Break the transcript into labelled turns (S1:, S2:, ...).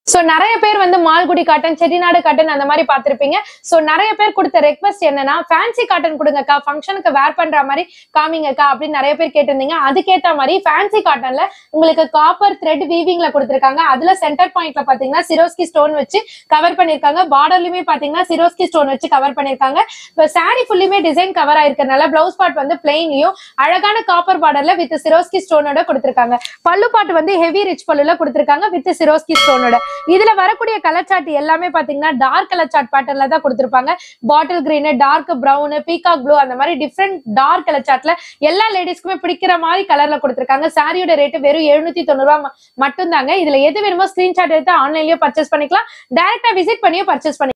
S1: so நிறைய பேர் வந்து மால்குடி காட்டன் செட்டிநாடு காட்டன் அந்த மாதிரி பார்த்திருப்பீங்க சோ நிறைய பேர் கொடுத்த ரெக்வஸ்ட் என்னன்னா ஃபேன்சி காட்டன் கொடுங்கக்கா ஃபங்க்ஷனுக்கு வேர் பண்ற மாதிரி காமிங்கக்கா அப்படின்னு நிறைய பேர் கேட்டிருந்தீங்க அதுக்கேத்த மாதிரி ஃபேன்சி காட்டன்ல உங்களுக்கு காப்பர் த்ரெட் வீவிங்ல கொடுத்திருக்காங்க அதுல சென்டர் பாயிண்ட்ல பாத்தீங்கன்னா சிரோஸ்கி ஸ்டோன் வச்சு கவர் பண்ணிருக்காங்க பார்டர்லயுமே பாத்தீங்கன்னா சிரோஸ்கி ஸ்டோன் வச்சு கவர் பண்ணிருக்காங்க இப்ப சாரி ஃபுல்லுமே டிசைன் கவர் ஆயிருக்கனால பிளவுஸ் பார்ட் வந்து பிளெயின்லயும் அழகான காப்பர் பார்டர்ல வித் சிரோஸ்கி ஸ்டோனோட கொடுத்திருக்காங்க பல்லு பாட்டு வந்து ஹெவி ரிச் பல்லுல கொடுத்திருக்காங்க வித் சிரோஸ்கி ஸ்டோனோட இதுல வரக்கூடிய கலர் சார்ட் எல்லாமே பாத்தீங்கன்னா டார்க் கலர் சார்ட் பேட்டர்ல தான் கொடுத்திருப்பாங்க bottle green dark brown peacock blue அந்த மாதிரி டிஃப்ரெண்ட் டார்க் கலர் சார்ட்ல எல்லா லேடிஸ்க்குமே பிடிக்கிற மாதிரி கலர்ல கொடுத்திருக்காங்க சாரியோட ரேட் வெறும் எழுநூத்தி தொண்ணூறு ரூபாய் மட்டும் தாங்க இதுல எது வேணுமோ ஸ்கிரீன்ஷாட் எடுத்து ஆன்லைன்லயே பர்ச்சேஸ் பண்ணிக்கலாம் டைரக்டா விசிட் பண்ணியும் பர்ச்சேஸ் பண்ணி